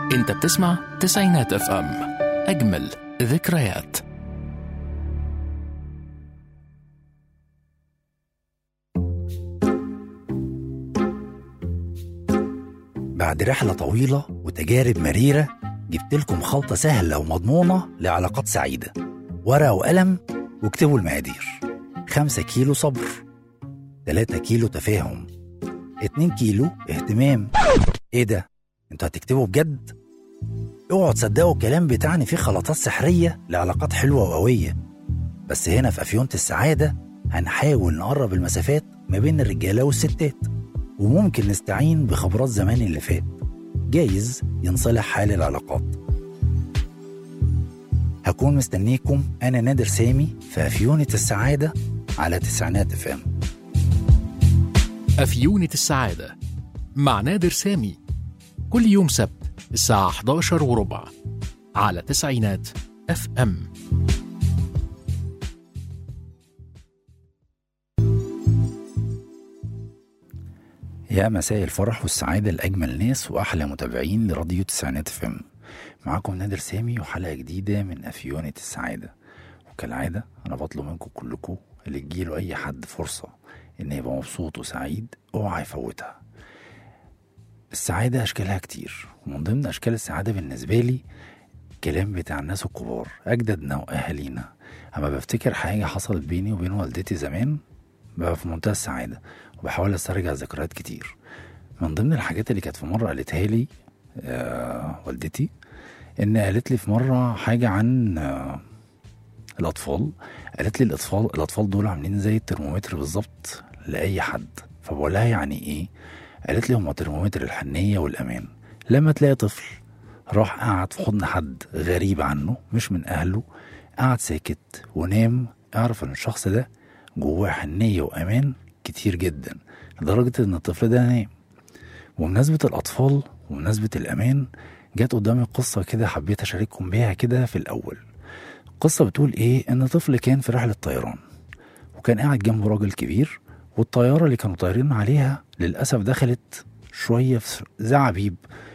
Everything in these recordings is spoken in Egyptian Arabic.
انت بتسمع تسعينات اف ام اجمل ذكريات بعد رحلة طويلة وتجارب مريرة جبت لكم خلطة سهلة ومضمونة لعلاقات سعيدة ورقة وقلم واكتبوا المقادير خمسة كيلو صبر تلاتة كيلو تفاهم اتنين كيلو اهتمام ايه ده انتوا هتكتبوا بجد اوعوا تصدقوا الكلام بتاعنا فيه خلطات سحرية لعلاقات حلوة وقوية بس هنا في أفيونة السعادة هنحاول نقرب المسافات ما بين الرجالة والستات وممكن نستعين بخبرات زمان اللي فات جايز ينصلح حال العلاقات هكون مستنيكم أنا نادر سامي في أفيونة السعادة على تسعينات فام أفيونة السعادة مع نادر سامي كل يوم سبت الساعة 11 وربع على تسعينات اف ام يا مساء الفرح والسعادة لأجمل ناس وأحلى متابعين لراديو تسعينات فم معاكم نادر سامي وحلقة جديدة من أفيونة السعادة وكالعادة أنا بطلب منكم كلكم اللي تجيله أي حد فرصة إنه يبقى مبسوط وسعيد اوعى يفوتها السعادة أشكالها كتير ومن ضمن أشكال السعادة بالنسبة لي الكلام بتاع الناس الكبار أجدادنا وأهالينا أما بفتكر حاجة حصلت بيني وبين والدتي زمان ببقى في منتهى السعادة وبحاول استرجع ذكريات كتير من ضمن الحاجات اللي كانت في مرة قالتها لي آه والدتي إن قالت لي في مرة حاجة عن آه الأطفال قالت لي الأطفال الأطفال دول عاملين زي الترمومتر بالظبط لأي حد فبقول لها يعني إيه؟ قالت لي هما ترمومتر الحنية والأمان لما تلاقي طفل راح قعد في حضن حد غريب عنه مش من أهله قعد ساكت ونام اعرف إن الشخص ده جواه حنية وأمان كتير جدا لدرجة إن الطفل ده نام وبمناسبة الأطفال وبمناسبة الأمان جت قدامي قصة كده حبيت أشارككم بيها كده في الأول قصة بتقول إيه إن طفل كان في رحلة طيران وكان قاعد جنبه راجل كبير والطيارة اللي كانوا طايرين عليها للأسف دخلت شوية في زعبيب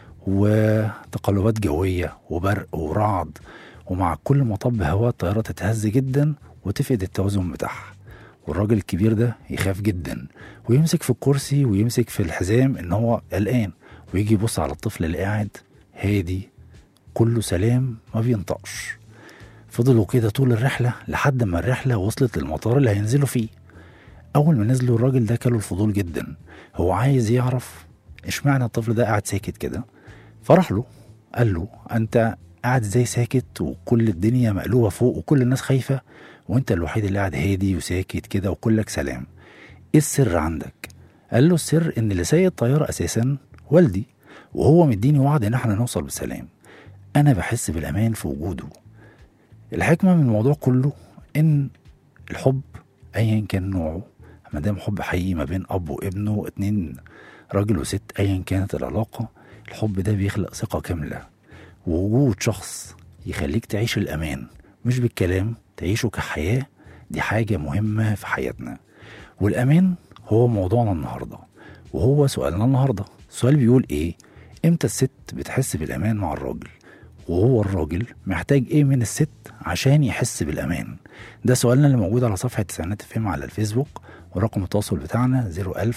وتقلبات جوية وبرق ورعد ومع كل مطب هواء الطيارة تتهز جدا وتفقد التوازن بتاعها والراجل الكبير ده يخاف جدا ويمسك في الكرسي ويمسك في الحزام ان هو قلقان ويجي يبص على الطفل اللي قاعد هادي كله سلام ما بينطقش فضلوا كده طول الرحلة لحد ما الرحلة وصلت للمطار اللي هينزلوا فيه أول ما نزلوا الراجل ده كله الفضول جدا هو عايز يعرف اشمعنى الطفل ده قاعد ساكت كده فراح له قال له أنت قاعد ازاي ساكت وكل الدنيا مقلوبة فوق وكل الناس خايفة وانت الوحيد اللي قاعد هادي وساكت كده وكلك سلام ايه السر عندك قال له السر ان اللي سايق الطيارة اساسا والدي وهو مديني وعد ان احنا نوصل بسلام انا بحس بالامان في وجوده الحكمة من الموضوع كله ان الحب ايا كان نوعه ما دام حب حقيقي ما بين اب وابنه اتنين راجل وست ايا كانت العلاقة الحب ده بيخلق ثقة كاملة ووجود شخص يخليك تعيش الامان مش بالكلام تعيشه كحياة دي حاجة مهمة في حياتنا والأمان هو موضوعنا النهاردة وهو سؤالنا النهاردة السؤال بيقول إيه إمتى الست بتحس بالأمان مع الراجل وهو الراجل محتاج إيه من الست عشان يحس بالأمان ده سؤالنا اللي موجود على صفحة تسعينات فيلم على الفيسبوك ورقم التواصل بتاعنا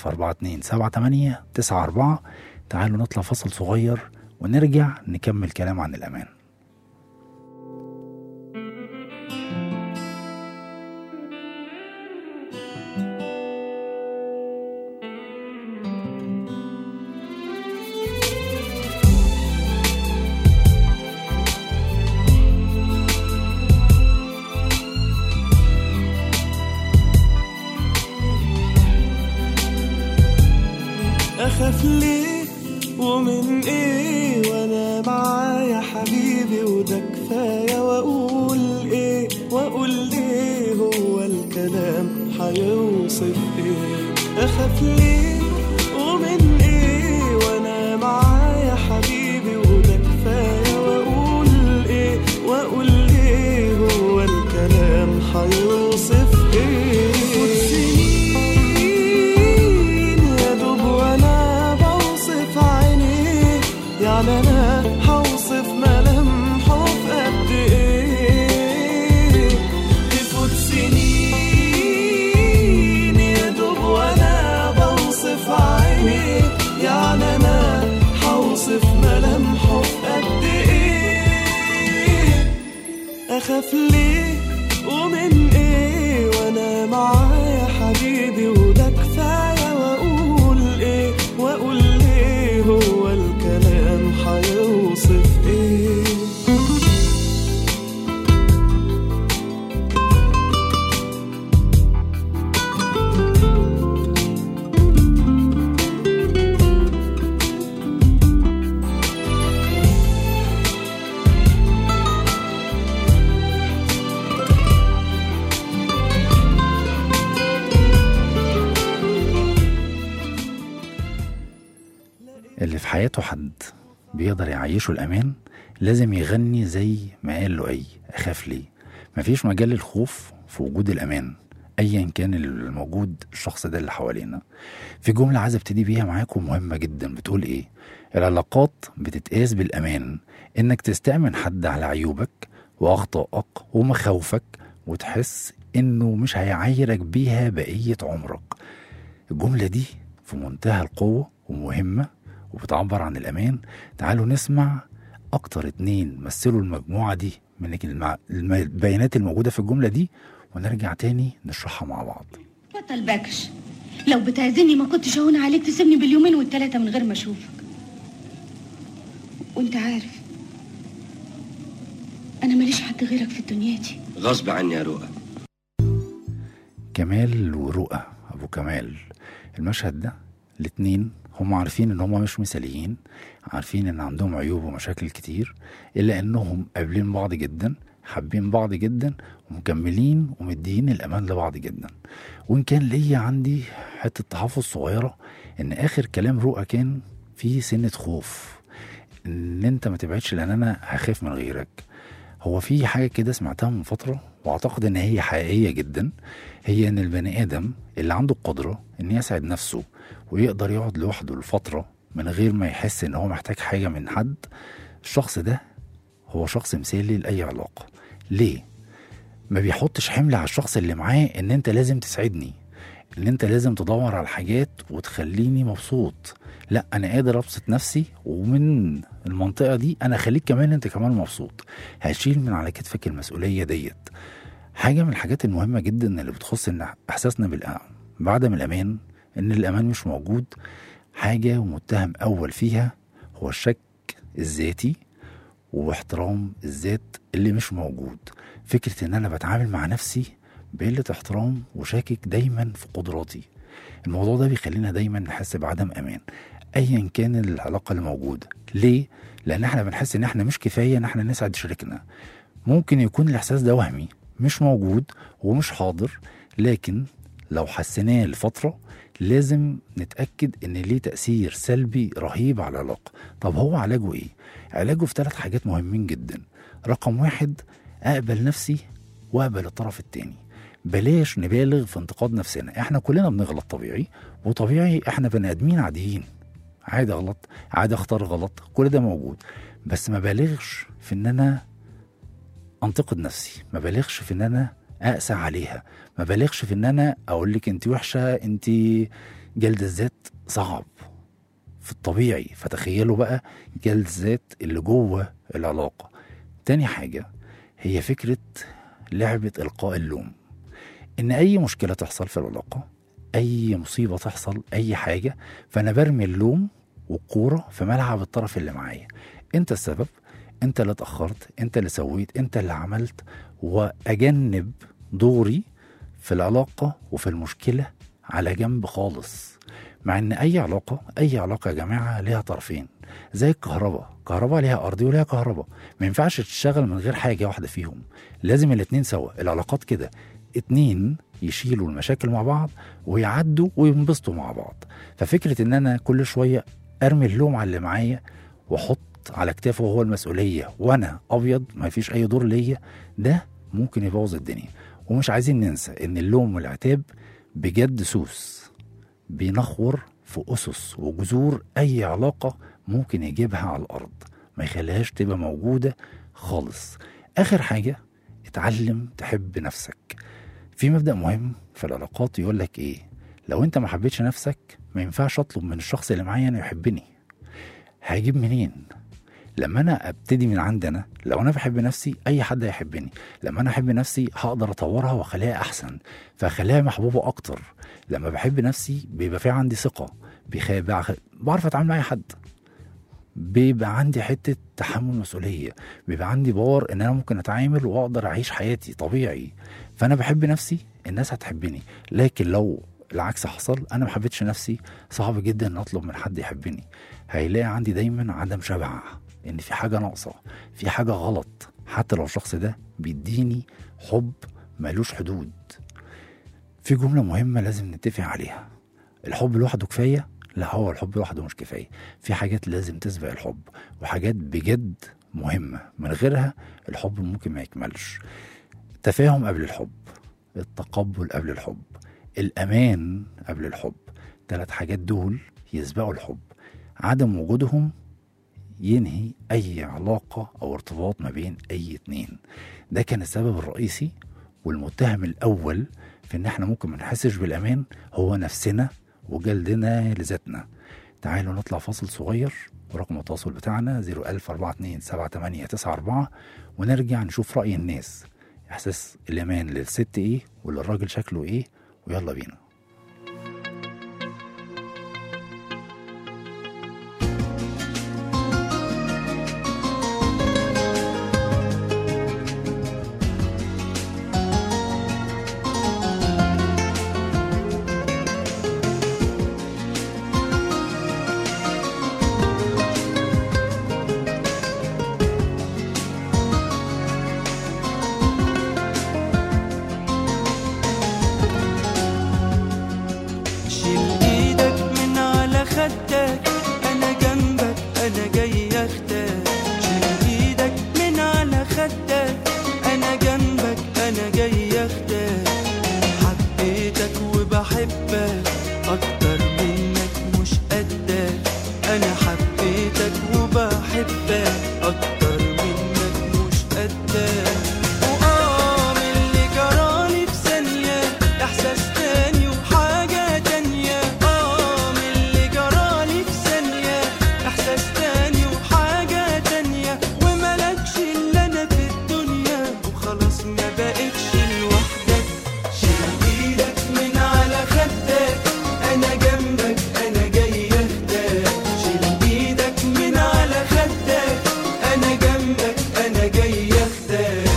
010427894 تعالوا نطلع فصل صغير ونرجع نكمل كلام عن الأمان اخاف ليه ومن ايه وانا معايا حبيبي وده كفايه واقول ايه واقول ليه هو الكلام هيوصف ايه اخاف ليه ومن ايه وانا معايا حبيبي وده كفايه واقول ايه واقول ليه هو الكلام هيوصف ايه سنين يا دوب وانا بوصف عينيه يعني انا هوصف اللي في حياته حد بيقدر يعيشه الأمان لازم يغني زي ما قال لؤي أخاف ليه مفيش مجال للخوف في وجود الأمان أيا كان الموجود الشخص ده اللي حوالينا في جملة عايز ابتدي بيها معاكم مهمة جدا بتقول إيه العلاقات بتتقاس بالأمان إنك تستأمن حد على عيوبك وأخطائك ومخاوفك وتحس إنه مش هيعايرك بيها بقية عمرك الجملة دي في منتهى القوة ومهمة وبتعبر عن الأمان تعالوا نسمع أكتر اتنين مثلوا المجموعة دي من المع- الم- البيانات الموجودة في الجملة دي ونرجع تاني نشرحها مع بعض بطل باكش لو بتعزني ما كنتش هون عليك تسيبني باليومين والتلاتة من غير ما اشوفك وانت عارف انا ماليش حد غيرك في الدنيا دي غصب عني يا رؤى كمال ورؤى أبو كمال المشهد ده الاتنين هم عارفين ان هم مش مثاليين عارفين ان عندهم عيوب ومشاكل كتير الا انهم قابلين بعض جدا حابين بعض جدا ومكملين ومديين الامان لبعض جدا وان كان ليا عندي حته تحفظ صغيره ان اخر كلام رؤى كان فيه سنه خوف ان انت ما تبعدش لان انا هخاف من غيرك هو في حاجه كده سمعتها من فتره واعتقد ان هي حقيقيه جدا هي ان البني ادم اللي عنده القدره ان يسعد نفسه ويقدر يقعد لوحده لفتره من غير ما يحس ان هو محتاج حاجه من حد الشخص ده هو شخص مثالي لاي علاقه ليه ما بيحطش حمل على الشخص اللي معاه ان انت لازم تسعدني ان انت لازم تدور على حاجات وتخليني مبسوط لا انا قادر ابسط نفسي ومن المنطقه دي انا اخليك كمان انت كمان مبسوط هشيل من على كتفك المسؤوليه ديت حاجه من الحاجات المهمه جدا اللي بتخص ان احساسنا بالأ- بعدم الامان ان الامان مش موجود حاجه ومتهم اول فيها هو الشك الذاتي واحترام الذات اللي مش موجود فكره ان انا بتعامل مع نفسي بقله احترام وشاكك دايما في قدراتي الموضوع ده بيخلينا دايما نحس بعدم امان ايا كان العلاقه اللي موجوده ليه لان احنا بنحس ان احنا مش كفايه ان احنا نسعد شريكنا ممكن يكون الاحساس ده وهمي مش موجود ومش حاضر لكن لو حسيناه لفتره لازم نتاكد ان ليه تاثير سلبي رهيب على العلاقه طب هو علاجه ايه علاجه في ثلاث حاجات مهمين جدا رقم واحد اقبل نفسي واقبل الطرف التاني بلاش نبالغ في انتقاد نفسنا احنا كلنا بنغلط طبيعي وطبيعي احنا بني ادمين عاديين عادي اغلط عادي اختار غلط كل ده موجود بس ما بالغش في ان انا انتقد نفسي ما بالغش في ان انا اقسى عليها ما بالغش في ان انا اقول لك انت وحشه انت جلد الذات صعب في الطبيعي فتخيلوا بقى جلد الذات اللي جوه العلاقه تاني حاجه هي فكره لعبه القاء اللوم ان اي مشكله تحصل في العلاقه اي مصيبه تحصل اي حاجه فانا برمي اللوم والكوره في ملعب الطرف اللي معايا انت السبب انت اللي اتاخرت انت اللي سويت انت اللي عملت واجنب دوري في العلاقه وفي المشكله على جنب خالص مع ان اي علاقه اي علاقه يا جماعه ليها طرفين زي الكهرباء كهرباء ليها ارضي وليها كهرباء ما ينفعش تشتغل من غير حاجه واحده فيهم لازم الاتنين سوا العلاقات كده اتنين يشيلوا المشاكل مع بعض ويعدوا وينبسطوا مع بعض ففكره ان انا كل شويه ارمي اللوم على اللي معايا واحط على كتافه هو المسؤوليه وانا ابيض ما فيش اي دور ليا ده ممكن يبوظ الدنيا ومش عايزين ننسى ان اللوم والعتاب بجد سوس بينخور في اسس وجذور اي علاقه ممكن يجيبها على الارض ما يخليهاش تبقى موجوده خالص اخر حاجه اتعلم تحب نفسك في مبدا مهم في العلاقات يقول لك ايه لو انت ما حبيتش نفسك ما ينفعش اطلب من الشخص اللي معايا انه يحبني هجيب منين لما انا ابتدي من عندي انا لو انا بحب نفسي اي حد هيحبني لما انا احب نفسي هقدر اطورها واخليها احسن فاخليها محبوبه اكتر لما بحب نفسي بيبقى في عندي ثقه بيخ- بعرف بعرف اتعامل مع اي حد بيبقى عندي حته تحمل مسؤوليه بيبقى عندي باور ان انا ممكن اتعامل واقدر اعيش حياتي طبيعي فانا بحب نفسي الناس هتحبني لكن لو العكس حصل انا ما حبيتش نفسي صعب جدا ان اطلب من حد يحبني هيلاقي عندي دايما عدم شبع ان في حاجه ناقصه في حاجه غلط حتى لو الشخص ده بيديني حب ملوش حدود في جمله مهمه لازم نتفق عليها الحب لوحده كفايه لا هو الحب لوحده مش كفايه في حاجات لازم تسبق الحب وحاجات بجد مهمه من غيرها الحب ممكن ما يكملش التفاهم قبل الحب التقبل قبل الحب الامان قبل الحب ثلاث حاجات دول يسبقوا الحب عدم وجودهم ينهي اي علاقه او ارتباط ما بين اي اتنين ده كان السبب الرئيسي والمتهم الاول في ان احنا ممكن ما نحسش بالامان هو نفسنا وجلدنا لذاتنا تعالوا نطلع فاصل صغير ورقم التواصل بتاعنا 01042 ونرجع نشوف رأي الناس إحساس الأمان للست إيه وللراجل شكله إيه ويلا بينا شيل ايدك من على خدك انا جنبك انا جاي اخدك شيل ايدك من على خدك انا جنبك انا جاي اخدك حبيتك وبحبك اكتر منك مش قدك انا حبيتك وبحبك اكتر منك مش قدك وآه من اللي جرالي في ثانية إحساس تاني وحاجة تانية آه من اللي جرالي في ثانية إحساس تاني وحاجة تانية وملكش إلا أنا في الدنيا وخلاص ما بقتش لوحدك شيل إيدك من على خدك أنا جنبك أنا جاي أخدك شيل إيدك من على خدك أنا جنبك أنا جاي أخدك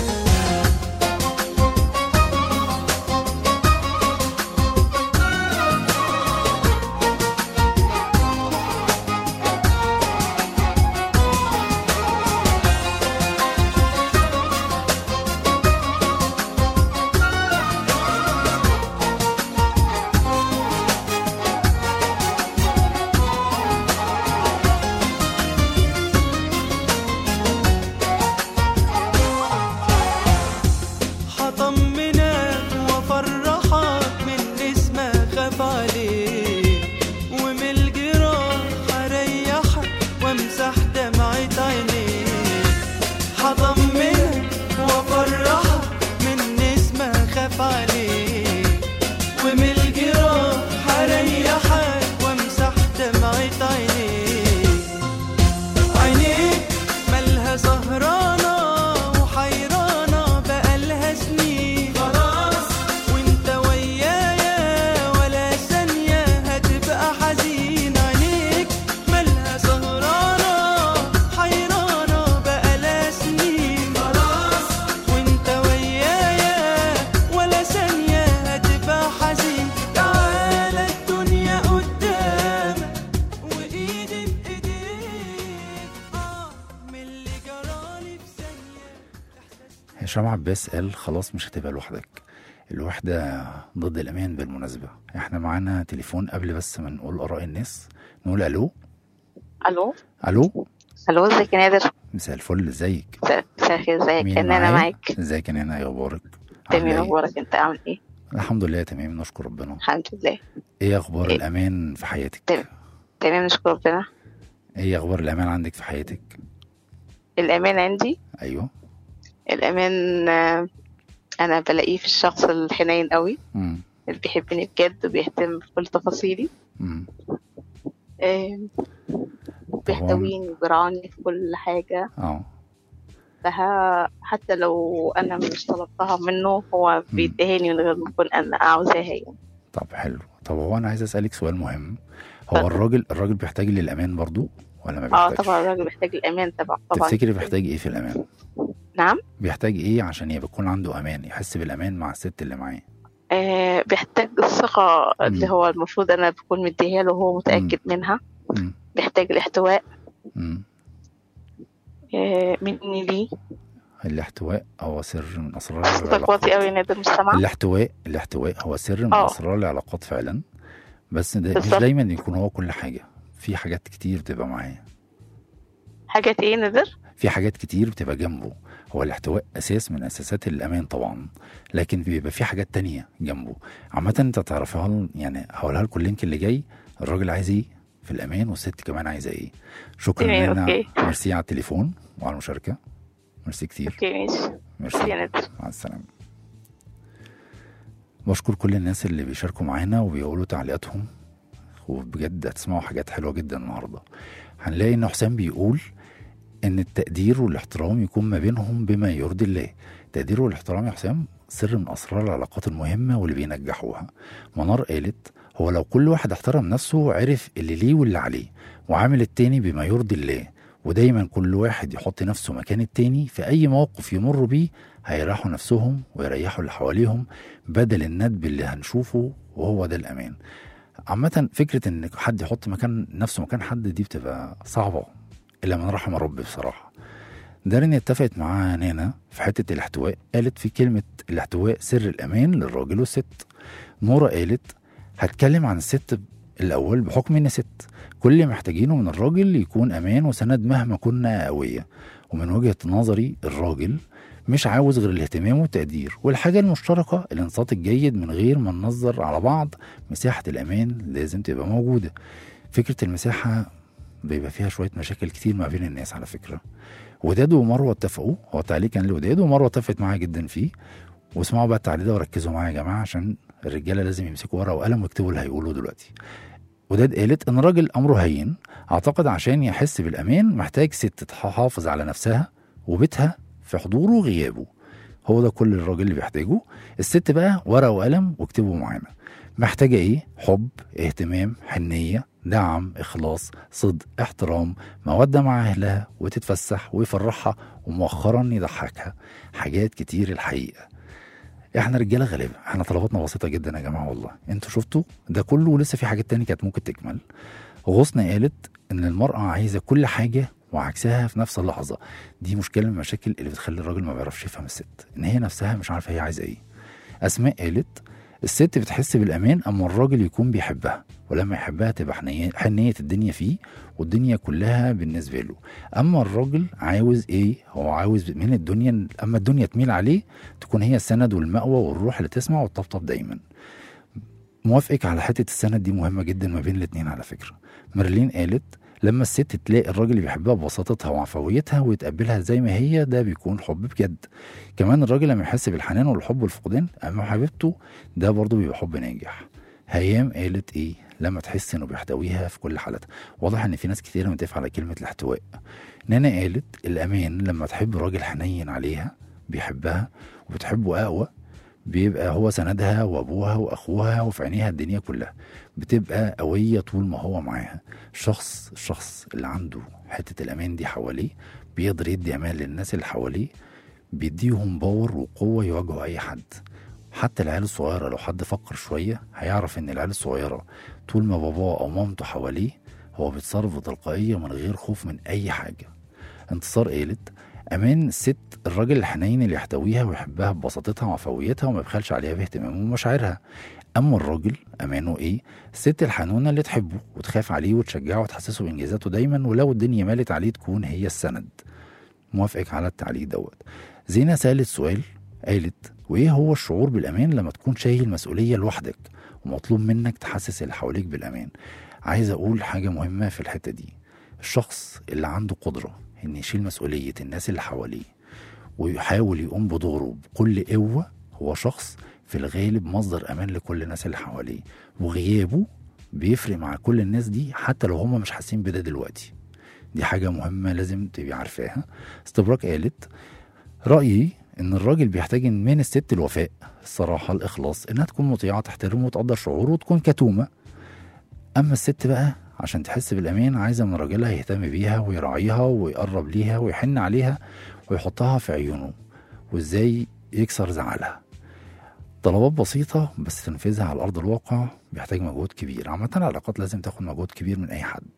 هطمنك وافرحك من اسمك خاف عليك ومن الجراح هريحك وامسح دمعة عينيك هطمنك وافرحك من اسمك خاف عليك ومن الجراح هريحك وامسح دمعة عينيك عينيك مالها سهرانة وحيرانة بقالها سنين خلاص وانت ويايا ولا ثانية هتبقى حزين عينيك مالها سهرانة حيرانة بقالها سنين خلاص وانت ويايا ولا ثانية هتبقى حزين تعالى الدنيا قدامك وايدي بايديك اه من اللي جرالي في ثانية هشام عباس قال خلاص مش هتبقى لوحدك الوحدة ضد الأمان بالمناسبة احنا معانا تليفون قبل بس ما نقول آراء الناس نقول ألو الو ألو الو ازيك يا نادر مساء الفل ازيك مساء مساء الخير ازيك مين كان انا معايا؟ معاك ازيك يا نانا ايه اخبارك عاملة تمام إيه؟ اخبارك انت عامل ايه الحمد لله تمام نشكر ربنا الحمد لله ايه اخبار إيه؟ الامان في حياتك تمام. تمام نشكر ربنا ايه اخبار الامان عندك في حياتك الامان عندي ايوه الامان آه، انا بلاقيه في الشخص الحنين قوي امم اللي بيحبني بجد وبيهتم بكل تفاصيلي امم آه، بيحتويني وبيرعاني في كل حاجة اه فها حتى لو أنا مش طلبتها منه هو بيديهاني من غير ما أكون أنا عاوزاها يعني طب حلو طب هو انا عايز اسالك سؤال مهم هو اتفضل. الراجل الراجل بيحتاج للامان برضو ولا ما اه بيحتاجش طبعا الراجل محتاج الأمان طبعا طبعا تفتكري بيحتاج ايه في الامان نعم بيحتاج ايه عشان يبقى يكون عنده امان يحس بالامان مع الست اللي معاه آه بيحتاج الثقة اللي مم. هو المفروض أنا بكون مديها له وهو متأكد منها مم. بيحتاج الاحتواء مم. آه مني ليه الاحتواء هو سر من اسرار صوتك واطي العلاقات قوي يا نادر مش سامعة الاحتواء الاحتواء هو سر من آه. اسرار العلاقات فعلا بس ده مش بالظبط. دايما يكون هو كل حاجه في حاجات كتير بتبقى معاه حاجة ايه نادر في حاجات كتير بتبقى جنبه هو الاحتواء اساس من اساسات الامان طبعا لكن بيبقى في حاجات تانية جنبه عامه انت تعرفها ل- يعني هقولها لكم اللينك اللي جاي الراجل عايز ايه في الامان والست كمان عايزه ايه شكرا تمام، لنا أوكي. ميرسي على التليفون وعلى المشاركه ميرسي كتير اوكي ماشي ميرسي يا نادر مع السلامة بشكر كل الناس اللي بيشاركوا معانا وبيقولوا تعليقاتهم وبجد هتسمعوا حاجات حلوة جدا النهاردة هنلاقي ان حسام بيقول ان التقدير والاحترام يكون ما بينهم بما يرضي الله التقدير والاحترام يا حسام سر من اسرار العلاقات المهمة واللي بينجحوها منار قالت هو لو كل واحد احترم نفسه وعرف اللي ليه واللي عليه وعامل التاني بما يرضي الله ودايما كل واحد يحط نفسه مكان التاني في اي موقف يمروا بيه هيريحوا نفسهم ويريحوا اللي حواليهم بدل الندب اللي هنشوفه وهو ده الامان عامة فكرة ان حد يحط مكان نفسه مكان حد دي بتبقى صعبة الا من رحم ربي بصراحة دارين اتفقت مع نانا في حتة الاحتواء قالت في كلمة الاحتواء سر الأمان للراجل والست نورة قالت هتكلم عن الست الأول بحكم إني ست كل اللي محتاجينه من الراجل يكون أمان وسند مهما كنا قوية ومن وجهة نظري الراجل مش عاوز غير الاهتمام والتقدير والحاجة المشتركة الانصات الجيد من غير ما ننظر على بعض مساحة الأمان لازم تبقى موجودة فكرة المساحة بيبقى فيها شوية مشاكل كتير ما بين الناس على فكرة وداد ومروة اتفقوا هو التعليق كان لوداد ومروة اتفقت معايا جدا فيه واسمعوا بقى التعليق ده وركزوا معايا يا جماعة عشان الرجالة لازم يمسكوا ورقة وقلم ويكتبوا اللي هيقولوه دلوقتي وداد قالت ان الراجل امره هين اعتقد عشان يحس بالامان محتاج ست تحافظ على نفسها وبيتها في حضوره وغيابه هو ده كل الراجل اللي بيحتاجه الست بقى ورقه وقلم واكتبوا معانا محتاجه ايه حب اهتمام حنيه دعم اخلاص صدق احترام موده مع اهلها وتتفسح ويفرحها ومؤخرا يضحكها حاجات كتير الحقيقه احنا رجاله غالبا احنا طلباتنا بسيطه جدا يا جماعه والله انتوا شفتوا ده كله ولسه في حاجات تانية كانت ممكن تكمل غصن قالت ان المراه عايزه كل حاجه وعكسها في نفس اللحظه دي مشكله من المشاكل اللي بتخلي الراجل ما بيعرفش يفهم الست ان هي نفسها مش عارفه هي عايزه ايه اسماء قالت الست بتحس بالامان اما الراجل يكون بيحبها ولما يحبها تبقى حنيه حنيه الدنيا فيه والدنيا كلها بالنسبه له اما الراجل عاوز ايه هو عاوز من الدنيا اما الدنيا تميل عليه تكون هي السند والمأوى والروح اللي تسمع وتطبطب دايما موافقك على حته السند دي مهمه جدا ما بين الاتنين على فكره ميرلين قالت لما الست تلاقي الراجل اللي بيحبها ببساطتها وعفويتها ويتقبلها زي ما هي ده بيكون حب بجد كمان الراجل لما يحس بالحنان والحب والفقدان امام حبيبته ده برضه بيبقى حب ناجح هيام قالت ايه لما تحس انه بيحتويها في كل حالاتها واضح ان في ناس كتيره متفق على كلمه الاحتواء نانا قالت الامان لما تحب راجل حنين عليها بيحبها وبتحبه اقوى بيبقى هو سندها وابوها واخوها وفي عينيها الدنيا كلها بتبقى قويه طول ما هو معاها الشخص الشخص اللي عنده حته الامان دي حواليه بيقدر يدي امان للناس اللي حواليه بيديهم باور وقوه يواجهوا اي حد حتى العيال الصغيره لو حد فكر شويه هيعرف ان العيال الصغيره طول ما باباه او مامته حواليه هو بيتصرف بتلقائيه من غير خوف من اي حاجه انتصار قالت امان الست الراجل الحنين اللي يحتويها ويحبها ببساطتها وعفويتها وما يبخلش عليها باهتمامه ومشاعرها اما الراجل امانه ايه الست الحنونه اللي تحبه وتخاف عليه وتشجعه وتحسسه بانجازاته دايما ولو الدنيا مالت عليه تكون هي السند موافقك على التعليق دوت زينة سألت سؤال قالت وايه هو الشعور بالامان لما تكون شايل مسؤوليه لوحدك ومطلوب منك تحسس اللي حواليك بالامان عايز اقول حاجه مهمه في الحته دي الشخص اللي عنده قدره ان يشيل مسؤوليه الناس اللي حواليه ويحاول يقوم بدوره بكل قوه هو شخص في الغالب مصدر امان لكل الناس اللي حواليه وغيابه بيفرق مع كل الناس دي حتى لو هم مش حاسين بده دلوقتي دي حاجه مهمه لازم تبقي عارفاها استبراك قالت رايي ان الراجل بيحتاج من الست الوفاء الصراحه الاخلاص انها تكون مطيعه تحترمه وتقدر شعوره وتكون كتومه اما الست بقى عشان تحس بالامان عايزه من راجلها يهتم بيها ويراعيها ويقرب ليها ويحن عليها ويحطها في عيونه وازاي يكسر زعلها طلبات بسيطة بس تنفيذها على أرض الواقع بيحتاج مجهود كبير عامة العلاقات لازم تاخد مجهود كبير من أي حد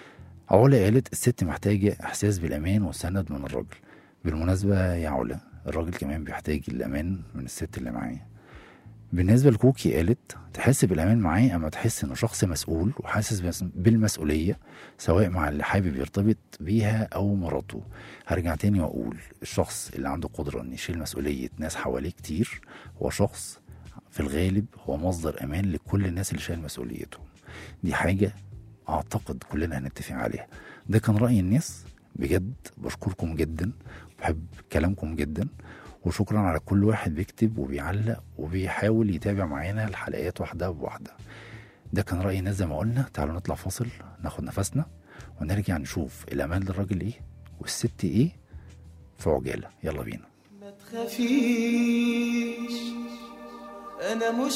علا قالت الست محتاجة إحساس بالأمان والسند من الراجل بالمناسبة يا علا الراجل كمان بيحتاج الأمان من الست اللي معاه بالنسبة لكوكي قالت تحس بالأمان معاه أما تحس إنه شخص مسؤول وحاسس بس- بالمسؤولية سواء مع اللي حابب يرتبط بيها أو مراته هرجع تاني وأقول الشخص اللي عنده قدرة إنه يشيل مسؤولية ناس حواليه كتير هو شخص في الغالب هو مصدر أمان لكل الناس اللي شايل مسؤوليتهم دي حاجة أعتقد كلنا هنتفق عليها ده كان رأي الناس بجد بشكركم جدا بحب كلامكم جدا وشكرا على كل واحد بيكتب وبيعلق وبيحاول يتابع معانا الحلقات واحدة بواحدة ده كان رأي الناس زي ما قلنا تعالوا نطلع فاصل ناخد نفسنا ونرجع نشوف الأمان للراجل إيه والست إيه في عجالة يلا بينا ما تخافيش انا مش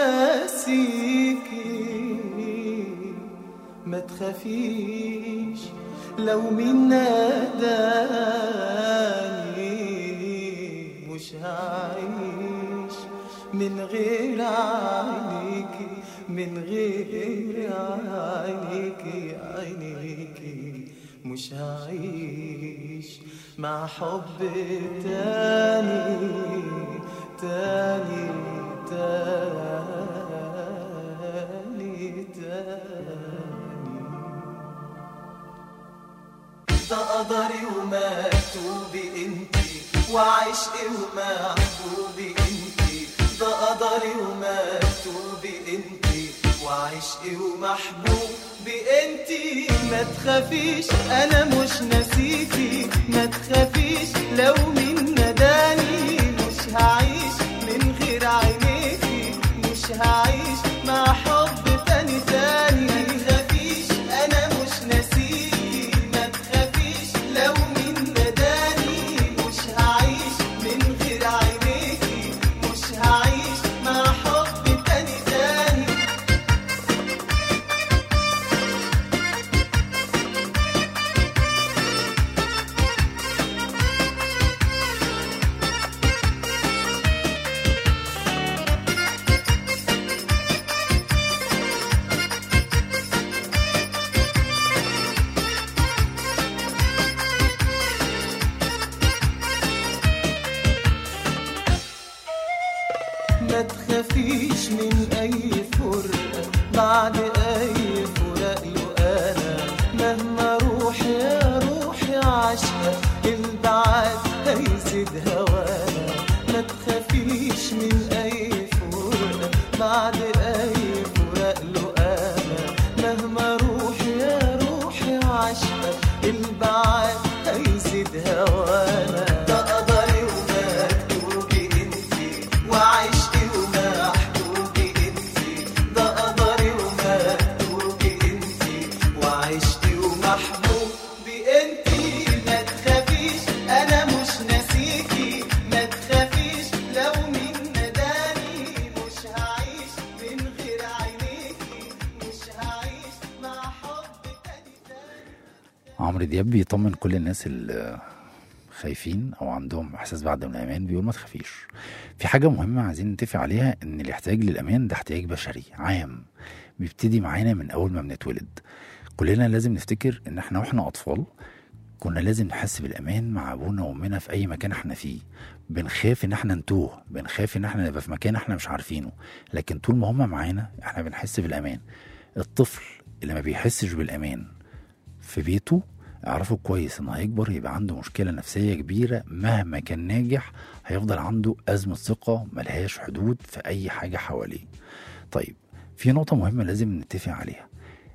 ناسيكي ما تخافيش لو مين ناداني مش هعيش من غير عينيكي من غير عينيكي عينيكي مش هعيش مع حب تاني تاني تاني تاني ده قدري ومكتوبي انتي وعشقي ومحبوبي انتي ده قدري ومكتوبي انتي وعشقي ومحبوبي انتي ما تخافيش انا مش ناسيكي ما تخافيش لو مين نداني مش هعيش من غير عينيكي مش هعيش مع حب تاني تاني ما تخافيش انا مش ناسيكي ما تخافيش لو مين نداني مش هعيش من غير عينيكي مش هعيش مع حب تاني تاني ما تخافيش من اي فرقة بعد اي فراق انا مهما روحي يا روحي عشقة البعاد هيزيد هوانا ما تخافيش من اي فرقة بعد اي فراق انا مهما روحي يا روحي عشقة البعاد هيزيد هوانا ده قدري ومكتوبي انتي وعشقي ومحبوبي انتي ده قدري ومكتوبي انتي وعشقي ومحبوبي انتي ما تخافيش انا مش ناسيكي ما تخافيش لو مين نداني مش هعيش من غير عينيكي مش هعيش مع حب تاني تاني عمرو دياب بيطمن كل الناس اللي خايفين او عندهم احساس بعدم الامان بيقول ما تخافيش في حاجه مهمه عايزين نتفق عليها ان الاحتياج للامان ده احتياج بشري عام بيبتدي معانا من اول ما بنتولد كلنا لازم نفتكر ان احنا واحنا اطفال كنا لازم نحس بالامان مع ابونا وامنا في اي مكان احنا فيه بنخاف ان احنا نتوه بنخاف ان احنا نبقى في مكان احنا مش عارفينه لكن طول ما هم معانا احنا بنحس بالامان الطفل اللي ما بيحسش بالامان في بيته اعرفه كويس انه هيكبر يبقى عنده مشكله نفسيه كبيره مهما كان ناجح هيفضل عنده ازمه ثقه ملهاش حدود في اي حاجه حواليه طيب في نقطه مهمه لازم نتفق عليها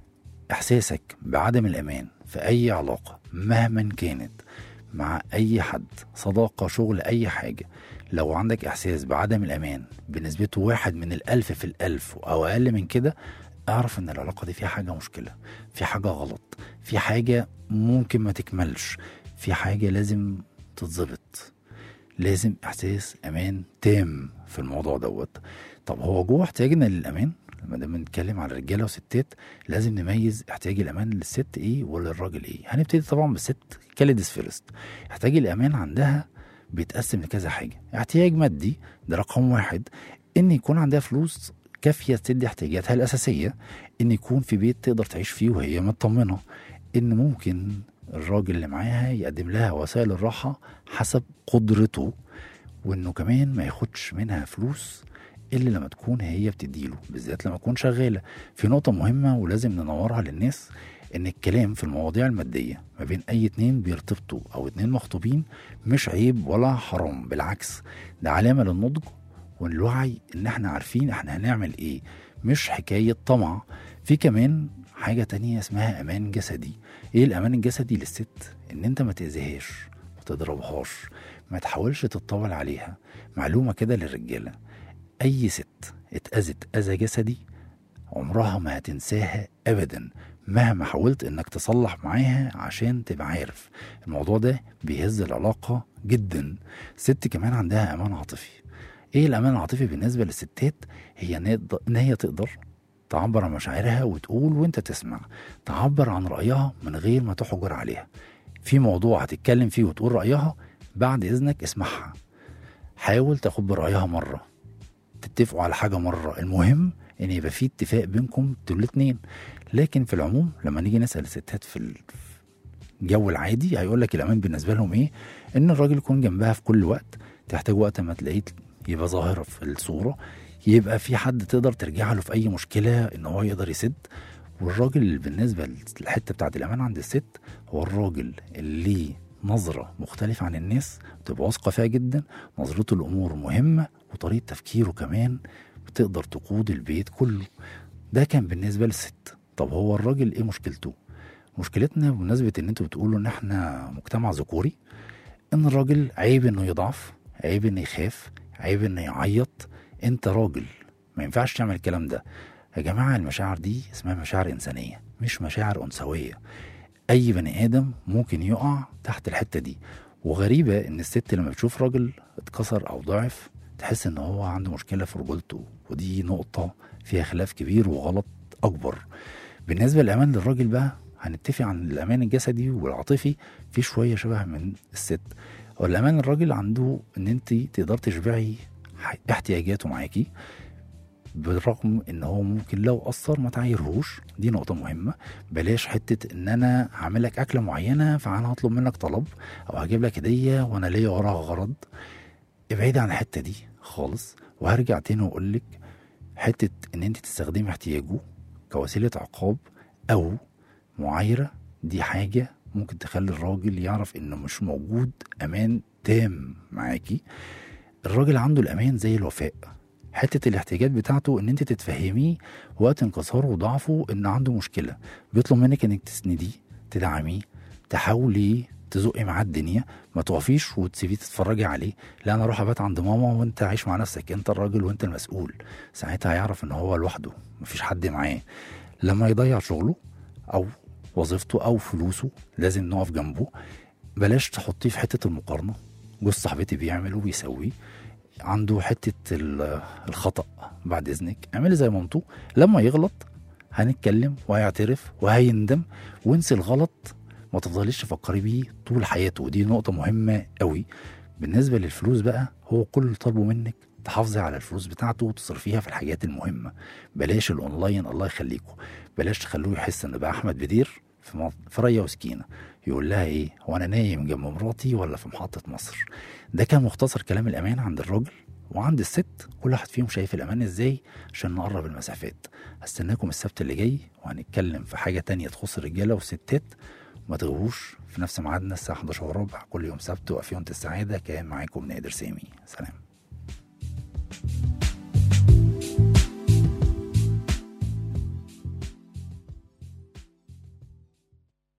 احساسك بعدم الامان في اي علاقه مهما كانت مع اي حد صداقه شغل اي حاجه لو عندك احساس بعدم الامان بنسبته واحد من الالف في الالف او اقل من كده اعرف ان العلاقه دي فيها حاجه مشكله في حاجه غلط في حاجه ممكن ما تكملش في حاجه لازم تتظبط لازم احساس امان تام في الموضوع دوت طب هو جوه احتياجنا للامان لما دام بنتكلم على رجاله وستات لازم نميز احتياج الامان للست ايه وللراجل ايه هنبتدي طبعا بالست كاليدس فيرست احتياج الامان عندها بيتقسم لكذا حاجه احتياج مادي ده رقم واحد ان يكون عندها فلوس كافيه تسد احتياجاتها الاساسيه ان يكون في بيت تقدر تعيش فيه وهي مطمنه ان ممكن الراجل اللي معاها يقدم لها وسائل الراحه حسب قدرته وانه كمان ما ياخدش منها فلوس الا لما تكون هي بتديله بالذات لما تكون شغاله في نقطه مهمه ولازم ننورها للناس ان الكلام في المواضيع الماديه ما بين اي اتنين بيرتبطوا او اتنين مخطوبين مش عيب ولا حرام بالعكس ده علامه للنضج والوعي ان احنا عارفين احنا هنعمل ايه مش حكايه طمع في كمان حاجه تانية اسمها امان جسدي ايه الامان الجسدي للست ان انت ما تاذيهاش ما تضربهاش ما تحاولش تتطاول عليها معلومه كده للرجاله اي ست اتاذت اذى جسدي عمرها ما هتنساها ابدا مهما حاولت انك تصلح معاها عشان تبقى عارف الموضوع ده بيهز العلاقة جدا ست كمان عندها امان عاطفي ايه الامان العاطفي بالنسبة للستات هي نقد- ان هي تقدر تعبر عن مشاعرها وتقول وانت تسمع تعبر عن رأيها من غير ما تحجر عليها في موضوع هتتكلم فيه وتقول رأيها بعد اذنك اسمعها حاول تاخد برأيها مرة تتفقوا على حاجة مرة المهم ان يبقى في اتفاق بينكم انتوا الاتنين لكن في العموم لما نيجي نسال الستات في ال- الجو العادي هيقول لك الامان بالنسبه لهم ايه ان الراجل يكون جنبها في كل وقت تحتاج وقت ما تلاقيه يبقى ظاهره في الصوره يبقى في حد تقدر ترجع له في اي مشكله ان هو يقدر يسد والراجل بالنسبه للحته بتاعت الامان عند الست هو الراجل اللي ليه نظرة مختلفة عن الناس تبقى واثقة فيها جدا نظرته الأمور مهمة وطريقة تفكيره كمان بتقدر تقود البيت كله ده كان بالنسبة للست طب هو الراجل ايه مشكلته مشكلتنا بمناسبة ان انتوا بتقولوا ان احنا مجتمع ذكوري ان الراجل عيب انه يضعف عيب انه يخاف عيب انه يعيط انت راجل ما ينفعش تعمل الكلام ده يا جماعة المشاعر دي اسمها مشاعر إنسانية مش مشاعر أنثوية أي بني آدم ممكن يقع تحت الحتة دي وغريبة إن الست لما بتشوف راجل اتكسر أو ضعف تحس إن هو عنده مشكلة في رجولته ودي نقطة فيها خلاف كبير وغلط أكبر بالنسبة للأمان للراجل بقى هنتفق عن الأمان الجسدي والعاطفي في شوية شبه من الست والأمان الراجل عنده إن أنت تقدر تشبعي ح- احتياجاته معاكي بالرغم ان هو ممكن لو قصر ما تعايرهوش دي نقطة مهمة بلاش حتة ان انا هعمل لك اكلة معينة فانا هطلب منك طلب او هجيب لك هدية وانا ليا وراها غرض ابعدي عن الحتة دي خالص وهرجع تاني واقول لك حتة ان انت تستخدمي احتياجه كوسيلة عقاب او معايرة دي حاجة ممكن تخلي الراجل يعرف انه مش موجود امان تام معاكي الراجل عنده الامان زي الوفاء حته الاحتياجات بتاعته ان انت تتفهميه وقت انكساره وضعفه ان عنده مشكله بيطلب منك انك تسنديه تدعميه تحاولي تزقي معاه الدنيا ما تقفيش وتسيبيه تتفرجي عليه لا انا اروح ابات عند ماما وانت عايش مع نفسك انت الراجل وانت المسؤول ساعتها هيعرف ان هو لوحده مفيش حد معاه لما يضيع شغله او وظيفته او فلوسه لازم نقف جنبه بلاش تحطيه في حته المقارنه جوز صاحبتي بيعمل وبيسوي عنده حته ال- الخطا بعد اذنك اعملي زي مامته لما يغلط هنتكلم وهيعترف وهيندم وانسي الغلط ما تفضليش تفكري بيه طول حياته ودي نقطه مهمه قوي بالنسبه للفلوس بقى هو كل اللي طالبه منك تحافظي على الفلوس بتاعته وتصرفيها في الحاجات المهمه بلاش الاونلاين الله يخليكم بلاش تخلوه يحس ان بقى احمد بدير في مط- في ريا وسكينه يقول لها ايه هو انا نايم جنب مراتي ولا في محطه مصر ده كان مختصر كلام الامان عند الراجل وعند الست كل واحد فيهم شايف الامان ازاي عشان نقرب المسافات هستناكم السبت اللي جاي وهنتكلم في حاجه تانية تخص الرجاله والستات وما تغوش في نفس ميعادنا الساعه 11 وربع كل يوم سبت وافيونة السعاده كان معاكم نادر سامي سلام